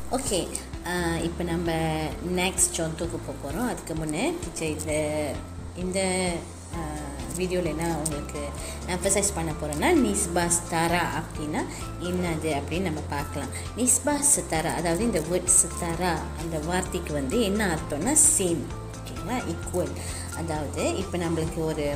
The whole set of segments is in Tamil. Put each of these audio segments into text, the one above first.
ஓகே இப்போ நம்ம நெக்ஸ்ட் சொந்தக்கு போக போகிறோம் அதுக்கு முன்னே டீச்சர் இந்த இந்த வீடியோவில் என்ன உங்களுக்கு எம்பசைஸ் பண்ண போகிறோன்னா நிஸ்பாஸ் தாரா அப்படின்னா என்னது அப்படின்னு நம்ம பார்க்கலாம் நிஸ்பாஸ் சித்தாரா அதாவது இந்த வேர்ட் சித்தாரா அந்த வார்த்தைக்கு வந்து என்ன அர்த்தம்னா சேம் ஓகேங்களா ஈக்குவல் அதாவது இப்போ நம்மளுக்கு ஒரு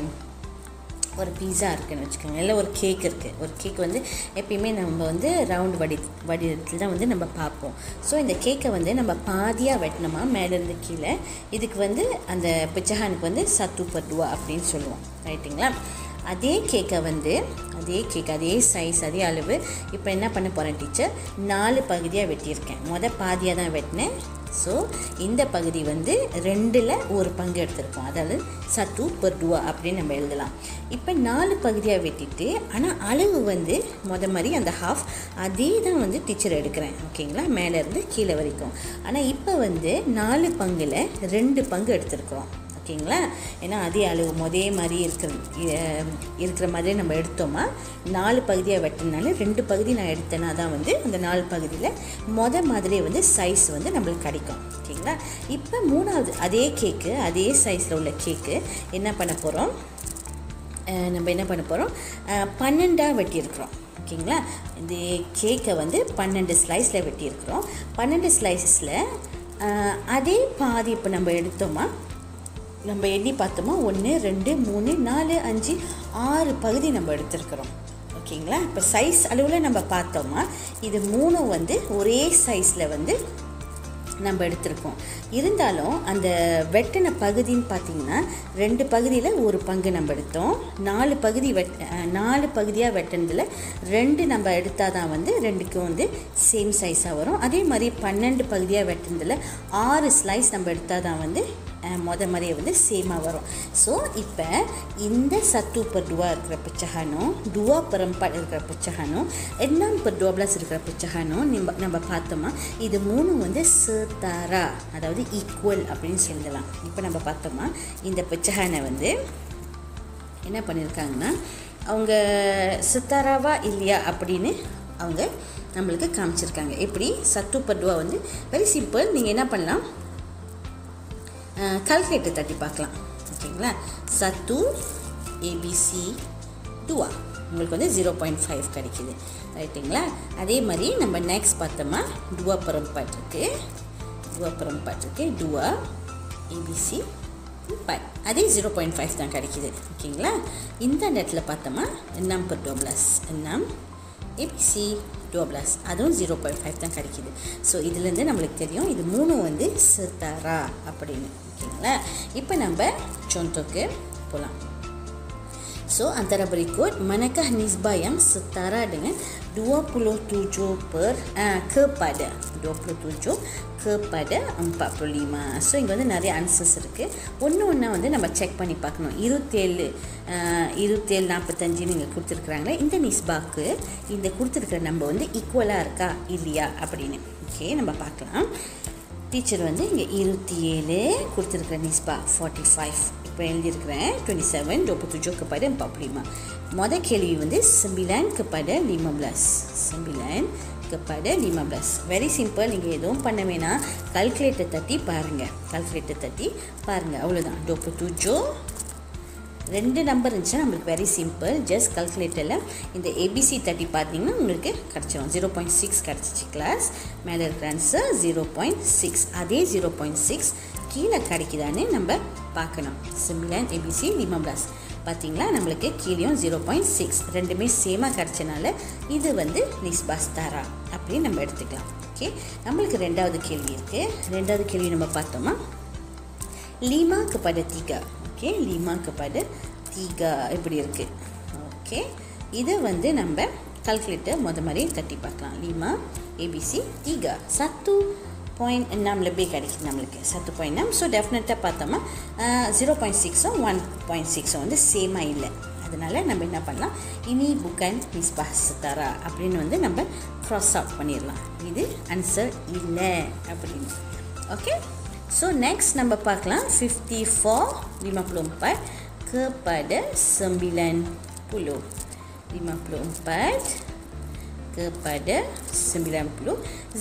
ஒரு பீஸா இருக்குன்னு வச்சுக்கோங்க இல்லை ஒரு கேக் இருக்குது ஒரு கேக் வந்து எப்பயுமே நம்ம வந்து ரவுண்ட் வடி வடிவத்தில் தான் வந்து நம்ம பார்ப்போம் ஸோ இந்த கேக்கை வந்து நம்ம பாதியாக வெட்டினோமா மேலேருந்து கீழே இதுக்கு வந்து அந்த பிச்சஹானுக்கு வந்து சத்து பட்டுவா அப்படின்னு சொல்லுவோம் ரைட்டுங்களா அதே கேக்கை வந்து அதே கேக் அதே சைஸ் அதே அளவு இப்போ என்ன பண்ண போகிறேன் டீச்சர் நாலு பகுதியாக வெட்டியிருக்கேன் மொதல் பாதியாக தான் வெட்டினேன் ஸோ இந்த பகுதி வந்து ரெண்டில் ஒரு பங்கு எடுத்திருக்கோம் அதாவது சத்து பர்டுவா அப்படின்னு நம்ம எழுதலாம் இப்போ நாலு பகுதியாக வெட்டிட்டு ஆனால் அளவு வந்து மொத மாதிரி அந்த ஹாஃப் அதே தான் வந்து டீச்சர் எடுக்கிறேன் ஓகேங்களா மேலேருந்து கீழே வரைக்கும் ஆனால் இப்போ வந்து நாலு பங்கில் ரெண்டு பங்கு எடுத்திருக்கிறோம் ஓகேங்களா ஏன்னா அதே அளவு மொதே மாதிரி இருக்கிற இருக்கிற மாதிரி நம்ம எடுத்தோமா நாலு பகுதியாக வெட்டினால ரெண்டு பகுதி நான் எடுத்தேன்னா தான் வந்து அந்த நாலு பகுதியில் மொத மாதிரியே வந்து சைஸ் வந்து நம்மளுக்கு கிடைக்கும் ஓகேங்களா இப்போ மூணாவது அதே கேக்கு அதே சைஸில் உள்ள கேக்கு என்ன பண்ண போகிறோம் நம்ம என்ன பண்ண போகிறோம் பன்னெண்டாக வெட்டியிருக்கிறோம் ஓகேங்களா இந்த கேக்கை வந்து பன்னெண்டு ஸ்லைஸில் வெட்டியிருக்கிறோம் பன்னெண்டு ஸ்லைஸஸில் அதே பாதி இப்போ நம்ம எடுத்தோமா நம்ம எண்ணி பார்த்தோமா ஒன்று ரெண்டு மூணு நாலு அஞ்சு ஆறு பகுதி நம்ம எடுத்துருக்குறோம் ஓகேங்களா இப்போ சைஸ் அளவில் நம்ம பார்த்தோமா இது மூணும் வந்து ஒரே சைஸில் வந்து நம்ம எடுத்திருக்கோம் இருந்தாலும் அந்த வெட்டின பகுதின்னு பார்த்திங்கன்னா ரெண்டு பகுதியில் ஒரு பங்கு நம்ம எடுத்தோம் நாலு பகுதி வெட் நாலு பகுதியாக வெட்டினதில் ரெண்டு நம்ம எடுத்தால் தான் வந்து ரெண்டுக்கும் வந்து சேம் சைஸாக வரும் அதே மாதிரி பன்னெண்டு பகுதியாக வெட்டினதில் ஆறு ஸ்லைஸ் நம்ம எடுத்தால் தான் வந்து மொத மாதிரியே வந்து சேமாக வரும் ஸோ இப்போ இந்த சத்து பர் டுவா இருக்கிற புச்சகானும் டுவா பரம்பாடு இருக்கிற புச்சகானும் எண்ணாம் பர் டுவா ப்ளஸ் இருக்கிற புச்சகானும் நம்ம நம்ம பார்த்தோமா இது மூணும் வந்து சேத்தாரா அதாவது ஈக்குவல் அப்படின்னு சொல்லலாம் இப்போ நம்ம பார்த்தோமா இந்த புச்சகானை வந்து என்ன பண்ணியிருக்காங்கன்னா அவங்க சித்தாராவா இல்லையா அப்படின்னு அவங்க நம்மளுக்கு காமிச்சிருக்காங்க எப்படி சத்து பர்டுவா வந்து வெரி சிம்பிள் நீங்கள் என்ன பண்ணலாம் கல்குலேட்டர் தட்டி பார்க்கலாம் ஓகேங்களா சத்து ஏபிசி டுவா உங்களுக்கு வந்து ஜீரோ பாயிண்ட் ஃபைவ் கிடைக்கிது ரைட்டுங்களா அதே மாதிரி நம்ம நெக்ஸ்ட் பார்த்தோமா டுவா பரம்பாட் இருக்குது டுவா பரம்பாட் இருக்குது டுவா ஏபிசி பை அதே ஜீரோ பாயிண்ட் ஃபைவ் தான் கிடைக்கிது ஓகேங்களா இந்த இடத்துல பார்த்தோமா என்னாம் பர் டூ ப்ளஸ் என்னாம் ஏபிசி டூ ப்ளஸ் அதுவும் ஜீரோ பாயிண்ட் ஃபைவ் தான் கிடைக்கிது ஸோ இதுலேருந்து நம்மளுக்கு தெரியும் இது மூணும் வந்து சித்தாரா அப்படின்னு ஓகேங்களா இப்போ நம்ம சொந்தோக்கு போகலாம் So antara berikut manakah nisbah yang setara dengan 27 per uh, kepada 27 kepada 45 so இங்கே வந்து நிறைய ஆன்சர்ஸ் இருக்குது ஒன்று ஒன்றா வந்து நம்ம செக் பண்ணி பார்க்கணும் இருபத்தேழு இருபத்தேழு நாற்பத்தஞ்சு நீங்கள் கொடுத்துருக்குறாங்களே இந்த நிஸ்பாக்கு இந்த கொடுத்துருக்குற நம்ம வந்து ஈக்குவலாக இருக்கா இல்லையா அப்படின்னு ஓகே நம்ம பார்க்கலாம் டீச்சர் வந்து இங்கே இருபத்தி ஏழு கொடுத்துருக்குற நிஸ்பா ஃபார்ட்டி ஃபைவ் இப்போ எழுதியிருக்கிறேன் twenty seven twenty kepada empat puluh lima மொதல் கேள்வி வந்து sembilan kepada lima belas sembilan kepada lima belas very simple நீங்கள் எதுவும் பண்ண வேணாம் கல்குலேட்டர் தட்டி பாருங்கள் கல்குலேட்டர் தட்டி பாருங்கள் அவ்வளோதான் டோப்பு துஜோ ரெண்டு நம்பர் இருந்துச்சுன்னா நம்மளுக்கு வெரி சிம்பிள் ஜஸ்ட் கல்குலேட்டரில் இந்த ஏபிசி தட்டி பார்த்தீங்கன்னா உங்களுக்கு கிடச்சிரும் ஜீரோ பாயிண்ட் சிக்ஸ் கிடச்சிச்சு கிளாஸ் மேலே இருக்கிற ஆன்சர் ஜீரோ பாயிண்ட் சிக்ஸ் அதே ஜீரோ பாயிண்ட் சிக்ஸ் கீழே கிடைக்குதான்னு நம்ம பார்க்கணும் சிமிலன் ஏபிசி லிமா பிளாஸ் பார்த்தீங்களா நம்மளுக்கு கீழேயும் ஜீரோ பாயிண்ட் சிக்ஸ் ரெண்டுமே சேமாக கிடச்சனால இது வந்து நிஸ்பாஸ் தாரா அப்படின்னு நம்ம எடுத்துக்கலாம் ஓகே நம்மளுக்கு ரெண்டாவது கேள்வி இருக்குது ரெண்டாவது கேள்வி நம்ம பார்த்தோமா லீமா kepada tiga ஓகே லீமா kepada tiga இப்படி இருக்குது ஓகே இதை வந்து நம்ம கல்குலேட்டர் முத மாதிரி தட்டி பார்க்கலாம் லீமா ஏபிசி tiga satu point enam lebih கிடைக்குது நம்மளுக்கு சத்து பாயிண்ட் enam ஸோ டெஃபினட்டாக பார்த்தோமா ஜீரோ பாயிண்ட் சிக்ஸும் ஒன் பாயிண்ட் சிக்ஸும் வந்து சேமாக இல்லை அதனால் நம்ம என்ன பண்ணலாம் இனி புக்கன் மிஸ்பா சித்தாரா அப்படின்னு வந்து நம்ம க்ராஸ் அவுட் பண்ணிடலாம் இது ஆன்சர் இல்லை அப்படின்னு ஓகே ஸோ நெக்ஸ்ட் நம்ம பார்க்கலாம் fifty four lima puluh empat kepada sembilan puluh lima puluh empat kepada 90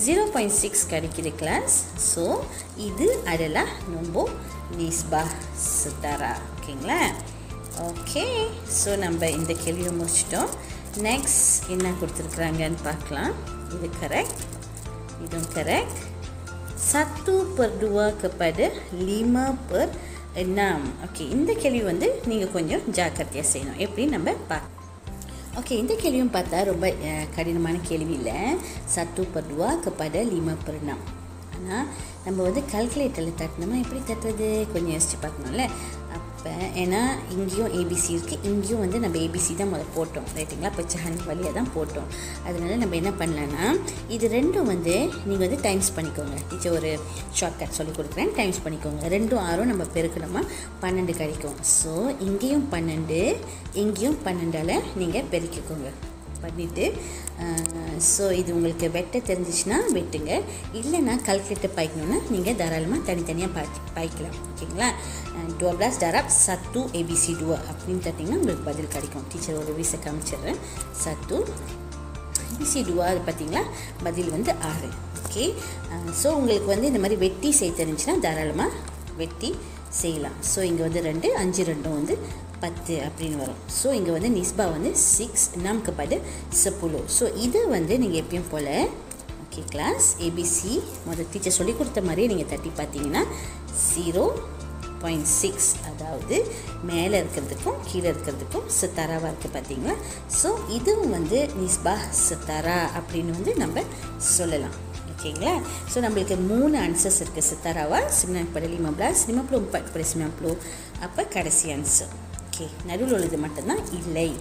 0.6 கிடைக்குது kelas so இது adalah nombor nisbah setara ஓகேங்களா ஓகே ஸோ நம்ம இந்த கேள்வியை முடிச்சிட்டோம் நெக்ஸ்ட் என்ன கொடுத்துருக்குறாங்கன்னு பார்க்கலாம் இது கரெக்ட் இதுவும் correct satu per dua kepada lima per enam okay இந்த கேள்வி வந்து நீங்கள் கொஞ்சம் ஜாக்கிரதையாக செய்யணும் எப்படி நம்ம பார்க்க ஓகே இந்த கேள்வியும் பார்த்தா ரொம்ப அஹ், கடினமான கேள்வி இல்லை சத்து பர் duwa kepada lima per enam ஆனால் நம்ம வந்து கால்குலேட்டரில் தட்டினோமா எப்படி தட்டுறது கொஞ்சம் யோசிச்சு பார்க்கணும்ல அப்போ ஏன்னா இங்கேயும் ஏபிசி இருக்குது இங்கேயும் வந்து நம்ம ஏபிசி தான் முதல்ல போட்டோம் ரைட்டுங்களா பெச்சஹான் வழியாக தான் போட்டோம் அதனால நம்ம என்ன பண்ணலான்னா இது ரெண்டும் வந்து நீங்கள் வந்து டைம்ஸ் பண்ணிக்கோங்க டீச்சர் ஒரு ஷார்ட்கட் சொல்லி கொடுக்குறேன் டைம்ஸ் பண்ணிக்கோங்க ரெண்டும் ஆறும் நம்ம பெருக்கணுமா பன்னெண்டு கிடைக்கும் ஸோ இங்கேயும் பன்னெண்டு இங்கேயும் பன்னெண்டால் நீங்கள் பெருக்கிக்கோங்க பண்ணிவிட்டு ஸோ இது உங்களுக்கு வெட்ட தெரிஞ்சிச்சுன்னா வெட்டுங்க இல்லைன்னா கல்குலேட்டர் பாய்க்கணுன்னா நீங்கள் தாராளமாக தனித்தனியாக பாய் பாய்க்கலாம் ஓகேங்களா டூ பிளாஸ் டராப் சத்து ஏபிசி டூ அப்படின்னு தட்டிங்கன்னா உங்களுக்கு பதில் கிடைக்கும் டீச்சர் ஒரு வீசை காமிச்சிடுறேன் சத்து ஏபிசி டூவா அது பார்த்தீங்களா பதில் வந்து ஆறு ஓகே ஸோ உங்களுக்கு வந்து இந்த மாதிரி வெட்டி செய்ய தெரிஞ்சுன்னா தாராளமாக வெட்டி செய்யலாம் ஸோ இங்கே வந்து ரெண்டு அஞ்சு ரெண்டும் வந்து பத்து அப்படின்னு வரும் ஸோ இங்கே வந்து நிஸ்பா வந்து சிக்ஸ் நமக்கு படு செப்புலோ ஸோ இது வந்து நீங்கள் எப்பயும் போல் ஓகே கிளாஸ் ஏபிசி முதல் டீச்சர் சொல்லி கொடுத்த மாதிரியே நீங்கள் தட்டி பார்த்தீங்கன்னா ஜீரோ பாயிண்ட் சிக்ஸ் அதாவது மேலே இருக்கிறதுக்கும் கீழே இருக்கிறதுக்கும் சித்தாராவாக இருக்குது பார்த்தீங்களா ஸோ இதுவும் வந்து நிஸ்பா சித்தாரா அப்படின்னு வந்து நம்ம சொல்லலாம் ஓகேங்களா ஸோ நம்மளுக்கு மூணு ஆன்சர்ஸ் இருக்குது சித்தாராவா சிம்னான் பட லிமப்ளா சினிமப்ளோ முப்பட் பட சினிமப்ளோ அப்போ கடைசி ஆன்சர் ஓகே நடுவில் உள்ளது மட்டும்தான் இல்லை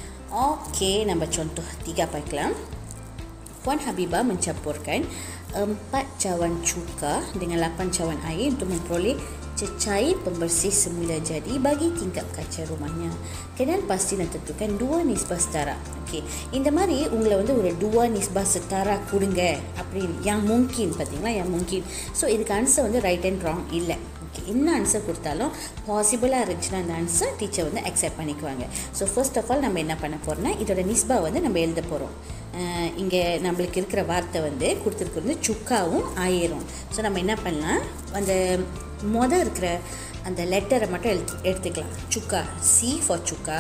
ஓகே நம்ம contoh tiga பார்க்கலாம் Puan Habibah mencampurkan empat cawan cuka dengan lapan cawan air untuk memperoleh cecair pembersih semula jadi bagi tingkap kaca rumahnya. Kenal pasti dan tentukan dua nisbah setara. Okey, இந்த மாதிரி உங்களை வந்து ஒரு dua nisbah setara கொடுங்க அப்படி yang mungkin பார்த்தீங்களா yang mungkin. ஸோ இதுக்கு ஆன்சர் வந்து ரைட் அண்ட் ராங் இல்லை ஓகே என்ன ஆன்சர் கொடுத்தாலும் பாசிபிளாக இருந்துச்சுன்னா அந்த ஆன்சர் டீச்சர் வந்து அக்செப்ட் பண்ணிக்குவாங்க ஸோ ஃபர்ஸ்ட் ஆஃப் ஆல் நம்ம என்ன பண்ண போகிறோம்னா இதோட நிஸ்பா வந்து நம்ம எழுத போகிறோம் இங்கே நம்மளுக்கு இருக்கிற வார்த்தை வந்து கொடுத்துருக்கு வந்து சுக்காவும் ஆயிரும் ஸோ நம்ம என்ன பண்ணலாம் அந்த மொதல் இருக்கிற அந்த லெட்டரை மட்டும் எழுத்து எடுத்துக்கலாம் சுக்கா சி ஃபார் சுக்கா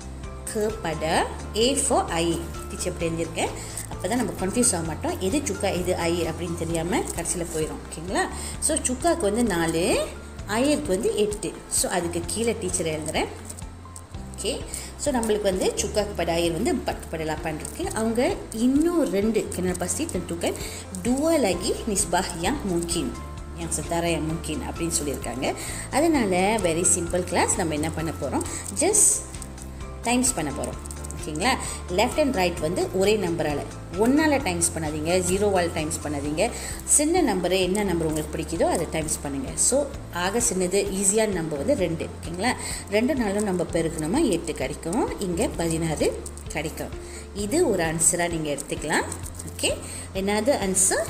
kepada A for air teacher எப்படி எழுதியிருக்கேன் அப்போ தான் நம்ம கன்ஃபியூஸ் ஆக மாட்டோம் எது சுக்கா எது அயர் அப்படின்னு தெரியாமல் கடைசியில் போயிடும் ஓகேங்களா ஸோ சுக்காவுக்கு வந்து நாலு அயருக்கு வந்து எட்டு ஸோ அதுக்கு கீழே டீச்சர் எழுதுகிறேன் ஓகே ஸோ நம்மளுக்கு வந்து சுக்கா kepada air வந்து empat kepada lapan இருக்கு அவங்க இன்னும் ரெண்டு kena pasti tentukan dua lagi nisbah yang mungkin yang setara yang mungkin அப்படின்னு சொல்லியிருக்காங்க அதனால் வெரி சிம்பிள் கிளாஸ் நம்ம என்ன பண்ண போகிறோம் ஜஸ்ட் டைம்ஸ் பண்ண போகிறோம் ஓகேங்களா லெஃப்ட் அண்ட் ரைட் வந்து ஒரே நம்பரால் ஒன்றால் டைம்ஸ் பண்ணாதீங்க ஜீரோவால் டைம்ஸ் பண்ணாதீங்க சின்ன நம்பரு என்ன நம்பர் உங்களுக்கு பிடிக்குதோ அதை டைம்ஸ் பண்ணுங்கள் ஸோ ஆக சின்னது ஈஸியான நம்பர் வந்து ரெண்டு ஓகேங்களா ரெண்டு நாளும் நம்ம பெருக்கணுமா எட்டு கிடைக்கும் இங்கே பதினாறு கிடைக்கும் இது ஒரு ஆன்சராக நீங்கள் எடுத்துக்கலாம் ஓகே என்னது ஆன்சர்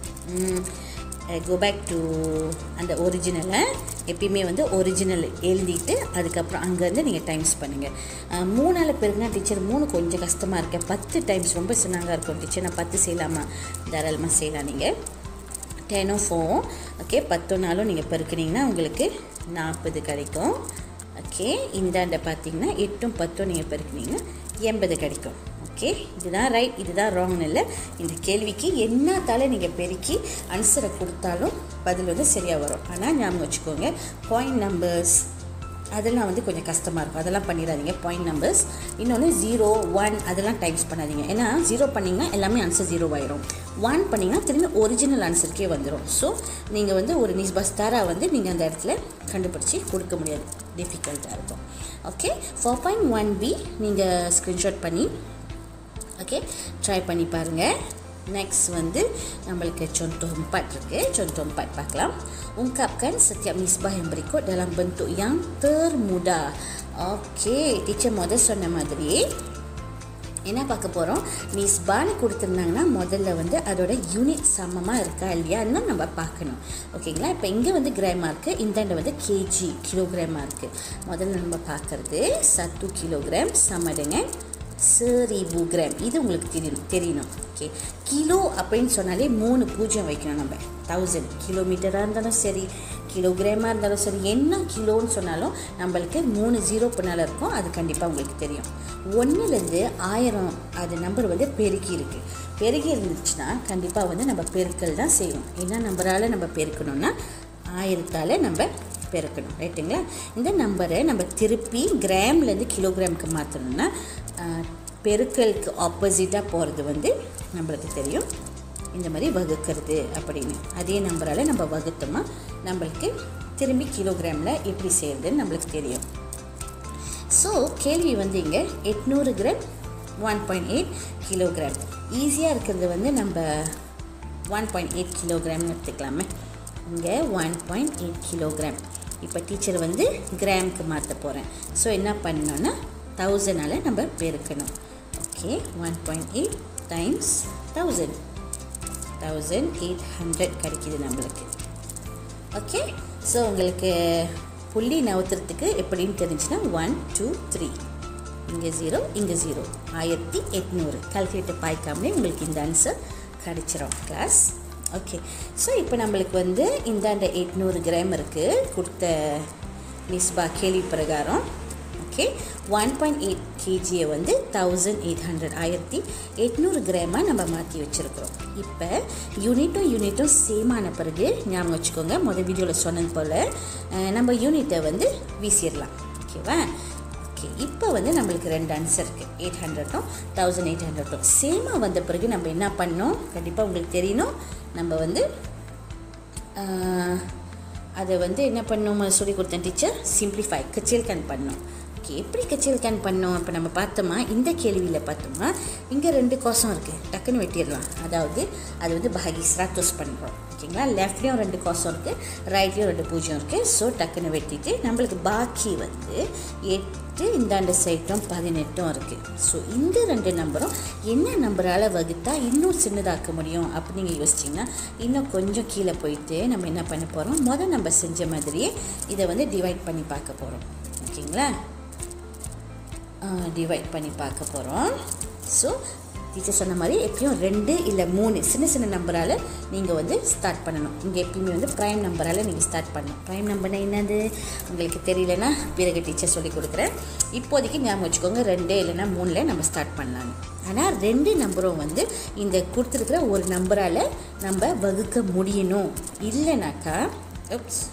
கோ பேக் டு அந்த ஒரிஜினலை எப்பயுமே வந்து ஒரிஜினல் எழுதிட்டு அதுக்கப்புறம் அங்கேருந்து நீங்கள் டைம்ஸ் பண்ணுங்கள் மூணால் பெருக்குனா டீச்சர் மூணு கொஞ்சம் கஷ்டமாக இருக்கேன் பத்து டைம்ஸ் ரொம்ப சின்னங்க இருக்கும் டீச்சர் நான் பத்து செய்யலாமா தாராளமாக செய்யலாம் நீங்கள் டெனோ ஃபோர் ஓகே பத்து நாளும் நீங்கள் பெருக்குனீங்கன்னா உங்களுக்கு நாற்பது கிடைக்கும் ஓகே இந்தாண்ட பார்த்தீங்கன்னா எட்டும் பத்தும் நீங்கள் பெருக்குனீங்கன்னா எண்பது கிடைக்கும் ஓகே இதுதான் ரைட் இதுதான் ராங்னு இல்லை இந்த கேள்விக்கு என்னத்தால நீங்கள் பெருக்கி ஆன்சரை கொடுத்தாலும் பதில் வந்து சரியாக வரும் ஆனால் ஞாபகம் வச்சுக்கோங்க பாயிண்ட் நம்பர்ஸ் அதெல்லாம் வந்து கொஞ்சம் கஷ்டமாக இருக்கும் அதெல்லாம் பண்ணிடாதீங்க பாயிண்ட் நம்பர்ஸ் இன்னொன்று ஜீரோ ஒன் அதெல்லாம் டைப்ஸ் பண்ணாதீங்க ஏன்னா ஜீரோ பண்ணிங்கன்னா எல்லாமே ஆன்சர் ஜீரோ ஆயிரும் ஒன் பண்ணிங்கன்னா திரும்பி ஒரிஜினல் ஆன்சருக்கே வந்துடும் ஸோ நீங்கள் வந்து ஒரு நிஸ்பஸ்தாரா வந்து நீங்கள் அந்த இடத்துல கண்டுபிடிச்சி கொடுக்க முடியாது டிஃபிகல்ட்டாக இருக்கும் okay four point one B நீங்கள் ஸ்க்ரீன்ஷாட் பண்ணி ஓகே ட்ரை பண்ணி பாருங்கள் நெக்ஸ்ட் வந்து நம்மளுக்கு contoh empat இருக்கு contoh empat பார்க்கலாம் ungkapkan setiap misbah yang berikut dalam bentuk yang termudah okay teacher முதல் சொன்ன மாதிரி என்ன பார்க்க போகிறோம் மிஸ்பான்னு கொடுத்துருந்தாங்கன்னா முதல்ல வந்து அதோட யூனிட் சமமாக இருக்கா இல்லையான்னு நம்ம பார்க்கணும் ஓகேங்களா இப்போ இங்கே வந்து கிராமா இருக்குது இந்தாண்ட வந்து கேஜி கிலோகிராமாக இருக்குது முதல்ல நம்ம பார்க்குறது சத்து கிலோகிராம் சமடுங்க சரிபு கிராம் இது உங்களுக்கு தெரியணும் தெரியணும் ஓகே கிலோ அப்படின்னு சொன்னாலே மூணு பூஜ்ஜியம் வைக்கணும் நம்ம தௌசண்ட் கிலோமீட்டராக இருந்தாலும் சரி கிலோகிராமாக இருந்தாலும் சரி என்ன கிலோன்னு சொன்னாலும் நம்மளுக்கு மூணு ஜீரோ பின்னால் இருக்கும் அது கண்டிப்பாக உங்களுக்கு தெரியும் ஒன்றுலேருந்து ஆயிரம் அது நம்பர் வந்து பெருக்கி இருக்குது பெருகி இருந்துச்சுன்னா கண்டிப்பாக வந்து நம்ம பெருக்கல் தான் செய்வோம் என்ன நம்பரால் நம்ம பெருக்கணும்னா ஆயிரத்தால் நம்ம பெருக்கணும் ரைட்டுங்களா இந்த நம்பரை நம்ம திருப்பி கிராம்லேருந்து கிலோகிராமுக்கு மாற்றணும்னா பெருக்கலுக்கு ஆப்போசிட்டாக போகிறது வந்து நம்மளுக்கு தெரியும் இந்த மாதிரி வகுக்கிறது அப்படின்னு அதே நம்பரால் நம்ம வகுத்தோமா நம்மளுக்கு திரும்பி கிலோகிராமில் எப்படி செய்கிறதுன்னு நம்மளுக்கு தெரியும் ஸோ கேள்வி வந்து இங்கே எட்நூறு gram one point eight kilogram ஈஸியாக இருக்கிறது வந்து நம்ம ஒன் பாயிண்ட் எயிட் கிலோகிராம்னு எடுத்துக்கலாமே இங்கே ஒன் பாயிண்ட் எயிட் கிலோகிராம் இப்போ டீச்சர் வந்து கிராமுக்கு மாற்ற போகிறேன் ஸோ என்ன பண்ணணும்னா தௌசண்டால் நம்ம பெருக்கணும் okay one point eight times thousand thousand eight hundred கிடைக்கிது நம்மளுக்கு ஓகே ஸோ உங்களுக்கு புள்ளி நவுத்துறதுக்கு எப்படின்னு தெரிஞ்சுன்னா ஒன் டூ த்ரீ இங்கே ஜீரோ இங்கே ஜீரோ ஆயிரத்தி எட்நூறு கால்குலேட்டர் பாய்க்காமலே உங்களுக்கு இந்த ஆன்சர் கிடச்சிரும் கிளாஸ் ஓகே ஸோ இப்போ நம்மளுக்கு வந்து இந்தாண்ட எட்நூறு கிராம் இருக்குது கொடுத்த நிஸ்பா கேள்வி பிரகாரம் ஓகே ஒன் பாயிண்ட் எயிட் கேஜியை வந்து தௌசண்ட் எயிட் ஹண்ட்ரட் ஆயிரத்தி எட்நூறு கிராமாக நம்ம மாற்றி வச்சுருக்குறோம் இப்போ யூனிட்டும் யூனிட்டும் சேம் ஆன பிறகு ஞாபகம் வச்சுக்கோங்க மொதல் வீடியோவில் சொன்னது போல் நம்ம யூனிட்டை வந்து வீசிடலாம் ஓகேவா ஓகே இப்போ வந்து நம்மளுக்கு ரெண்டு ஆன்சர் இருக்குது எயிட் ஹண்ட்ரட்டும் தௌசண்ட் எயிட் ஹண்ட்ரட்டும் சேமாக வந்த பிறகு நம்ம என்ன பண்ணோம் கண்டிப்பாக உங்களுக்கு தெரியணும் நம்ம வந்து அதை வந்து என்ன பண்ணோம் சொல்லி கொடுத்தேன் டீச்சர் சிம்பிளிஃபை கச்சேல் கேன் பண்ணோம் ஓகே எப்படி கச்சேல் கேன் பண்ணோம் இப்போ நம்ம பார்த்தோமா இந்த கேள்வியில் பார்த்தோமா இங்கே ரெண்டு கோசம் இருக்குது டக்குன்னு வெட்டிடலாம் அதாவது அது வந்து பாகிஸ்ரா டோஸ் பண்ணுறோம் ஓகேங்களா லெஃப்ட்லேயும் ரெண்டு கோசம் இருக்குது ரைட்லேயும் ரெண்டு பூஜ்ஜியம் இருக்குது ஸோ டக்குன்னு வெட்டிட்டு நம்மளுக்கு பாக்கி வந்து எட்டு இந்தாண்ட சைட்டும் பதினெட்டும் இருக்குது ஸோ இந்த ரெண்டு நம்பரும் என்ன நம்பரால் வகுத்தா இன்னும் சின்னதாக்க முடியும் அப்படின்னு நீங்கள் யோசிச்சிங்கன்னா இன்னும் கொஞ்சம் கீழே போயிட்டு நம்ம என்ன பண்ண போகிறோம் முதல் நம்ம செஞ்ச மாதிரியே இதை வந்து டிவைட் பண்ணி பார்க்க போகிறோம் ஓகேங்களா டிவைட் பண்ணி பார்க்க போகிறோம் ஸோ டீச்சர் சொன்ன மாதிரி எப்பயும் ரெண்டு இல்லை மூணு சின்ன சின்ன நம்பரால் நீங்கள் வந்து ஸ்டார்ட் பண்ணணும் இங்கே எப்பயுமே வந்து ப்ரைம் நம்பரால் நீங்கள் ஸ்டார்ட் பண்ணணும் ப்ரைம் நம்பர்னா என்னது உங்களுக்கு தெரியலனா பிறகு டீச்சர் சொல்லி கொடுக்குறேன் இப்போதைக்கு ஞாபகம் வச்சுக்கோங்க ரெண்டு இல்லைன்னா மூணில் நம்ம ஸ்டார்ட் பண்ணலான்னு ஆனால் ரெண்டு நம்பரும் வந்து இந்த கொடுத்துருக்குற ஒரு நம்பரால் நம்ம வகுக்க முடியணும் இல்லைனாக்கா உப்ஸ்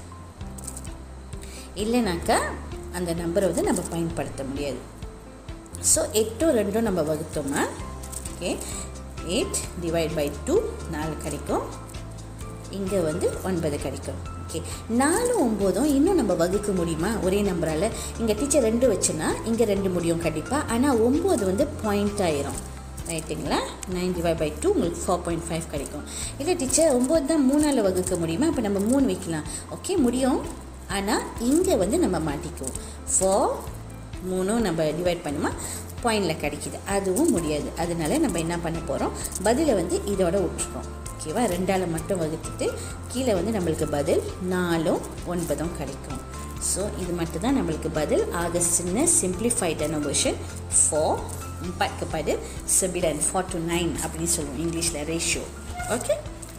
இல்லைனாக்கா அந்த நம்பரை வந்து நம்ம பயன்படுத்த முடியாது ஸோ எட்டும் ரெண்டும் நம்ம வகுத்தோமா okay eight divide by two நாலு கிடைக்கும் இங்கே வந்து ஒன்பது கிடைக்கும் ஓகே நாலு ஒம்போதும் இன்னும் நம்ம வகுக்க முடியுமா ஒரே நம்பரால் இங்கே டீச்சர் ரெண்டு வச்சுன்னா இங்கே ரெண்டு முடியும் கண்டிப்பாக ஆனால் ஒம்பது வந்து பாயிண்ட் ஆயிரும் ரைட்டுங்களா நைன் டிவைட் பை டூ உங்களுக்கு ஃபோர் பாயிண்ட் ஃபைவ் கிடைக்கும் இல்லை டீச்சர் ஒம்பது தான் மூணால் வகுக்க முடியுமா இப்போ நம்ம மூணு வைக்கலாம் ஓகே முடியும் ஆனால் இங்கே வந்து நம்ம மாட்டிக்குவோம் ஃபோர் மூணும் நம்ம டிவைட் பண்ணுமா பாயிண்டில் கிடைக்கிது அதுவும் முடியாது அதனால நம்ம என்ன பண்ண போகிறோம் பதிலை வந்து இதோட விட்டுருக்கோம் ஓகேவா ரெண்டால் மட்டும் வகுத்துட்டு கீழே வந்து நம்மளுக்கு பதில் நாலும் ஒன்பதும் கிடைக்கும் ஸோ இது மட்டும் தான் நம்மளுக்கு பதில் ஆக சின்ன சிம்பிளிஃபைடான version four empat kepada sembilan four to nine அப்படின்னு சொல்லுவோம் இங்கிலீஷில் ரேஷியோ ஓகே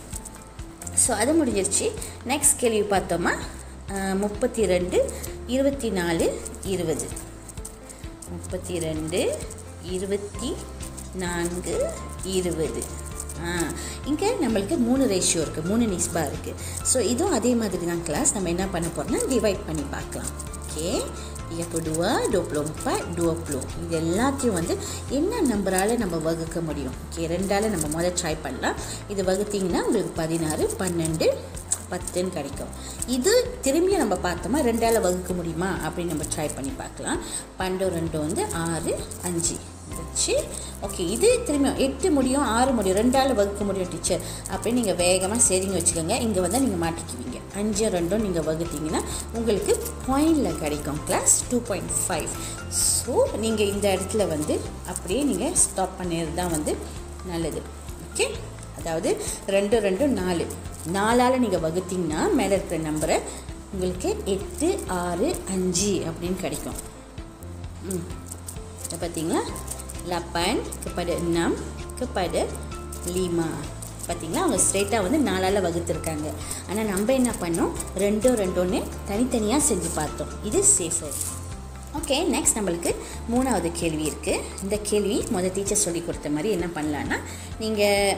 ஸோ அது முடிஞ்சிருச்சு நெக்ஸ்ட் கேள்வி பார்த்தோமா முப்பத்தி ரெண்டு இருபத்தி நாலு இருபது முப்பத்தி ரெண்டு இருபத்தி நான்கு இருபது இங்கே நம்மளுக்கு மூணு ரேஷியோ இருக்குது மூணு நிஸ்பா இருக்குது ஸோ இதுவும் அதே மாதிரி தான் கிளாஸ் நம்ம என்ன பண்ண போகிறோம்னா டிவைட் பண்ணி பார்க்கலாம் ஓகே yang kedua 24 20 இது எல்லாத்தையும் வந்து என்ன நம்பரால் நம்ம வகுக்க முடியும் ஓகே ரெண்டால் நம்ம முதல் ட்ரை பண்ணலாம் இது வகுத்தீங்கன்னா உங்களுக்கு பதினாறு பன்னெண்டு பத்துன்னு கிடைக்கும் இது திரும்பியும் நம்ம பார்த்தோமா ரெண்டால் வகுக்க முடியுமா அப்படின்னு நம்ம ட்ரை பண்ணி பார்க்கலாம் பன்னெண்டு ரெண்டு வந்து ஆறு அஞ்சு வச்சு ஓகே இது திரும்பியும் எட்டு முடியும் ஆறு முடியும் ரெண்டால் வகுக்க முடியும் டீச்சர் அப்படின்னு நீங்கள் வேகமாக சரிங்க வச்சுக்கோங்க இங்கே வந்து நீங்கள் மாட்டிக்குவீங்க அஞ்சு ரெண்டும் நீங்கள் வகுத்தீங்கன்னா உங்களுக்கு பாயிண்டில் கிடைக்கும் class two point five so நீங்கள் இந்த இடத்துல வந்து அப்படியே நீங்கள் ஸ்டாப் பண்ணிடுறது தான் வந்து நல்லது ஓகே அதாவது ரெண்டு ரெண்டு நாலு நாலால் நீங்கள் வகுத்தீங்கன்னா மேலே இருக்கிற நம்பரை உங்களுக்கு எட்டு ஆறு அஞ்சு அப்படின்னு கிடைக்கும் ம் இதை பார்த்தீங்களா lapan kepada enam kepada lima பார்த்தீங்களா அவங்க ஸ்ட்ரெயிட்டாக வந்து நாலால் வகுத்துருக்காங்க ஆனால் நம்ம என்ன பண்ணோம் ரெண்டோ ரெண்டோன்னு தனித்தனியாக செஞ்சு பார்த்தோம் இது சேஃபர் ஓகே நெக்ஸ்ட் நம்மளுக்கு மூணாவது கேள்வி இருக்குது இந்த கேள்வி முதல் டீச்சர் சொல்லி கொடுத்த மாதிரி என்ன பண்ணலான்னா நீங்கள்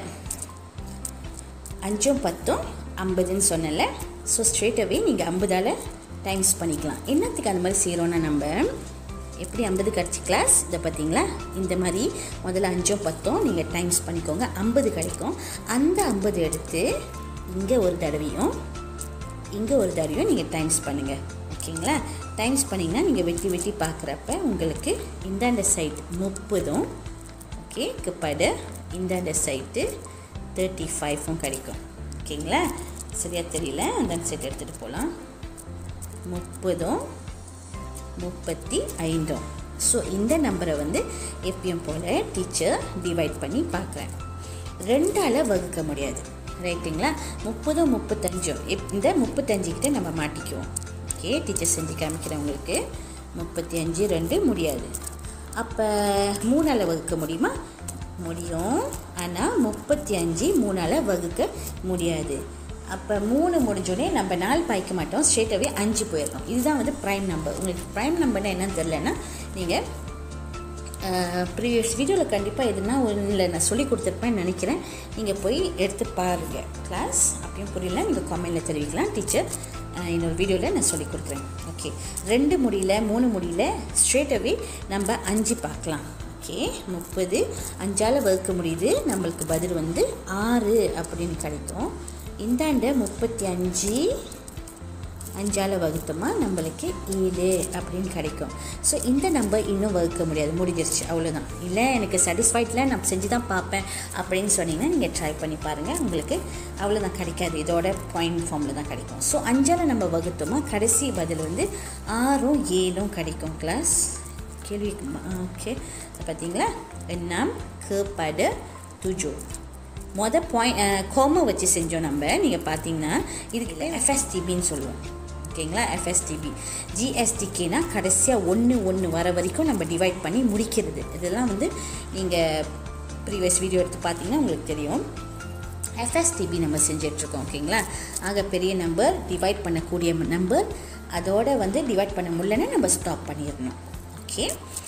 அஞ்சும் பத்தும் ஐம்பதுன்னு சொன்னல ஸோ ஸ்ட்ரெயிட்டாகவே நீங்கள் ஐம்பதால் டைம்ஸ் பண்ணிக்கலாம் என்னத்துக்கு அந்த மாதிரி செய்கிறோன்னா நம்ம எப்படி ஐம்பது கிடச்சி கிளாஸ் இதை பார்த்தீங்களா இந்த மாதிரி முதல்ல அஞ்சும் பத்தும் நீங்கள் டைம்ஸ் பண்ணிக்கோங்க ஐம்பது கிடைக்கும் அந்த ஐம்பது எடுத்து இங்கே ஒரு தடவையும் இங்கே ஒரு தடவையும் நீங்கள் டைம்ஸ் பண்ணுங்கள் ஓகேங்களா டைம்ஸ் பண்ணிங்கன்னா நீங்கள் வெட்டி வெட்டி பார்க்குறப்ப உங்களுக்கு இந்தாண்ட சைட் முப்பதும் ஓகே கப்பட இந்தாண்ட சைட்டு தேர்ட்டி ஃபைவும் கிடைக்கும் ஓகேங்களா சரியாக தெரியல அந்த சைட் எடுத்துகிட்டு போகலாம் முப்பதும் முப்பத்தி ஐந்தும் ஸோ இந்த நம்பரை வந்து எப்பயும் போல் டீச்சர் டிவைட் பண்ணி பார்க்குறேன் ரெண்டால் வகுக்க முடியாது ரைட்டுங்களா முப்பதும் முப்பத்தஞ்சும் எப் இந்த முப்பத்தஞ்சுக்கிட்ட நம்ம மாட்டிக்குவோம் ஓகே டீச்சர் செஞ்சு காமிக்கிறேன் உங்களுக்கு முப்பத்தி அஞ்சு ரெண்டு முடியாது அப்போ மூணால் வகுக்க முடியுமா முடியும் ஆனால் முப்பத்தி அஞ்சு மூணால் வகுக்க முடியாது அப்போ மூணு முடிஞ்சோடனே நம்ம நாலு பாய்க்க மாட்டோம் ஸ்ட்ரெயிட்டாகவே அஞ்சு போயிடணும் இதுதான் வந்து ப்ரைம் நம்பர் உங்களுக்கு ப்ரைம் நம்பர்னா என்னன்னு தெரிலன்னா நீங்கள் ப்ரீவியஸ் வீடியோவில் கண்டிப்பாக எதுனா ஒன்றில் நான் சொல்லி கொடுத்துருப்பேன்னு நினைக்கிறேன் நீங்கள் போய் எடுத்து பாருங்கள் கிளாஸ் அப்பயும் புரியல நீங்கள் காமெண்டில் தெரிவிக்கலாம் டீச்சர் இன்னொரு வீடியோவில் நான் சொல்லி கொடுக்குறேன் ஓகே ரெண்டு முடியல மூணு முடியல ஸ்ட்ரெயிட்டாகவே நம்ம அஞ்சு பார்க்கலாம் ஓகே முப்பது அஞ்சால் வகுக்க முடியுது நம்மளுக்கு பதில் வந்து ஆறு அப்படின்னு கிடைக்கும் இந்தாண்ட முப்பத்தி அஞ்சு அஞ்சால் வகுத்தோமா நம்மளுக்கு ஏழு அப்படின்னு கிடைக்கும் ஸோ இந்த நம்பர் இன்னும் வகுக்க முடியாது முடிஞ்சிருச்சு அவ்வளோதான் இல்லை எனக்கு சாட்டிஸ்ஃபைடில் நான் செஞ்சு தான் பார்ப்பேன் அப்படின்னு சொன்னீங்கன்னா நீங்கள் ட்ரை பண்ணி பாருங்கள் உங்களுக்கு அவ்வளோதான் கிடைக்காது இதோட பாயிண்ட் ஃபார்மில் தான் கிடைக்கும் ஸோ அஞ்சால் நம்ம வகுத்தோமா கடைசி பதில் வந்து ஆறும் ஏழும் கிடைக்கும் கிளாஸ் கேள்வி ஓகே பார்த்தீங்களா எண்ணாம் கேப்படு துஜோ மொதல் பாயிண்ட் கோம வச்சு செஞ்சோம் நம்ம நீங்கள் பார்த்தீங்கன்னா இதுக்கு எஃப்எஸ்டிபின்னு சொல்லுவோம் ஓகேங்களா எஃப்எஸ்டிபி ஜிஎஸ்டிகேனா கடைசியாக ஒன்று ஒன்று வர வரைக்கும் நம்ம டிவைட் பண்ணி முடிக்கிறது இதெல்லாம் வந்து நீங்கள் ப்ரீவியஸ் வீடியோ எடுத்து பார்த்தீங்கன்னா உங்களுக்கு தெரியும் எஃப்எஸ்டிபி நம்ம செஞ்சிட்ருக்கோம் ஓகேங்களா ஆக பெரிய நம்பர் டிவைட் பண்ணக்கூடிய நம்பர் அதோட வந்து டிவைட் பண்ண முடியலன்னா நம்ம ஸ்டாப் பண்ணிடணும் ஓகே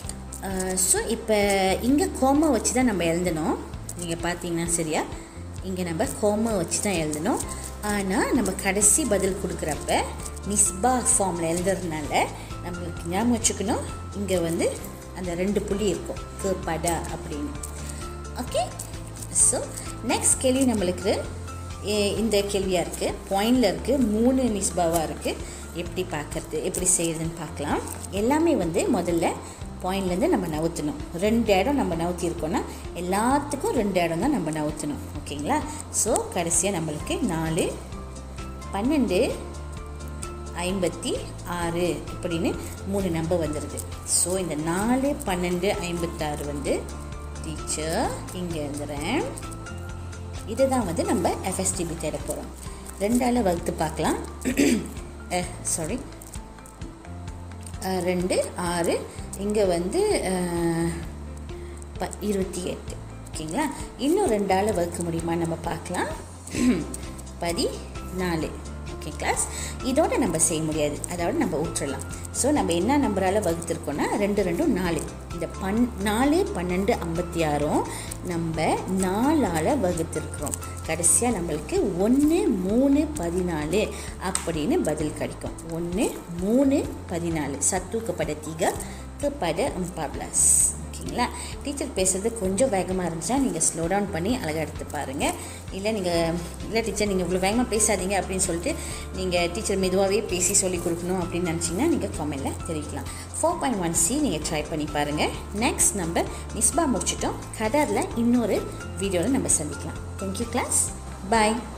ஸோ இப்போ இங்கே கோமா வச்சு தான் நம்ம எழுதணும் நீங்கள் பார்த்தீங்கன்னா சரியா இங்கே நம்ம கோமா வச்சு தான் எழுதணும் ஆனால் நம்ம கடைசி பதில் கொடுக்குறப்ப நிஸ்பா ஃபார்மில் எழுதுறதுனால நம்மளுக்கு ஞாபகம் வச்சுக்கணும் இங்கே வந்து அந்த ரெண்டு புள்ளி இருக்கும் கேப்படா அப்படின்னு ஓகே ஸோ நெக்ஸ்ட் கேள்வி நம்மளுக்கு இந்த கேள்வியாக இருக்குது பாயிண்டில் இருக்குது மூணு நிஸ்பாவாக இருக்குது எப்படி பார்க்குறது எப்படி செய்யுதுன்னு பார்க்கலாம் எல்லாமே வந்து முதல்ல பாயிண்ட்லேருந்து நம்ம நவுத்தணும் ரெண்டு இடம் நம்ம நவுத்திருக்கோன்னா எல்லாத்துக்கும் ரெண்டு இடம் தான் நம்ம நவுத்தணும் ஓகேங்களா ஸோ கடைசியாக நம்மளுக்கு நாலு பன்னெண்டு ஐம்பத்தி ஆறு இப்படின்னு மூணு நம்பர் வந்துடுது ஸோ இந்த நாலு பன்னெண்டு ஐம்பத்தாறு வந்து டீச்சர் இங்கே எழுதுகிறேன் இதை தான் வந்து நம்ம எஃப்எஸ்டிபி தேட போகிறோம் ரெண்டால் வகுத்து பார்க்கலாம் சாரி ரெண்டு ஆறு இங்கே வந்து ப இருபத்தி எட்டு ஓகேங்களா இன்னும் ரெண்டால் வகுக்க முடியுமா நம்ம பார்க்கலாம் பதினாலு ஓகே கிளாஸ் இதோட நம்ம செய்ய முடியாது அதோட நம்ம விட்டுறலாம் ஸோ நம்ம என்ன நம்பரால் வகுத்துருக்கோன்னா ரெண்டு ரெண்டும் நாலு இந்த பன் நாலு பன்னெண்டு ஐம்பத்தி ஆறும் நம்ம நாலால் வகுத்துருக்குறோம் கடைசியாக நம்மளுக்கு ஒன்று மூணு பதினாலு அப்படின்னு பதில் கிடைக்கும் ஒன்று மூணு பதினாலு சத்துக்கப்பட தீக பட எம்பாப்ளஸ் ஓகேங்களா டீச்சர் பேசுகிறது கொஞ்சம் வேகமாக இருந்துச்சுன்னா நீங்கள் ஸ்லோ டவுன் பண்ணி அழகாக எடுத்து பாருங்கள் இல்லை நீங்கள் இல்லை டீச்சர் நீங்கள் இவ்வளோ வேகமாக பேசாதீங்க அப்படின்னு சொல்லிட்டு நீங்கள் டீச்சர் மெதுவாகவே பேசி சொல்லி கொடுக்கணும் அப்படின்னு நினச்சிங்கன்னா நீங்கள் கமெண்டில் தெரிவிக்கலாம் ஃபோர் பாயிண்ட் ஒன் சி நீங்கள் ட்ரை பண்ணி பாருங்கள் நெக்ஸ்ட் நம்ம நிஸ்பா முடிச்சிட்டோம் கடரில் இன்னொரு வீடியோவில் நம்ம சந்திக்கலாம் தேங்க்யூ கிளாஸ் பாய்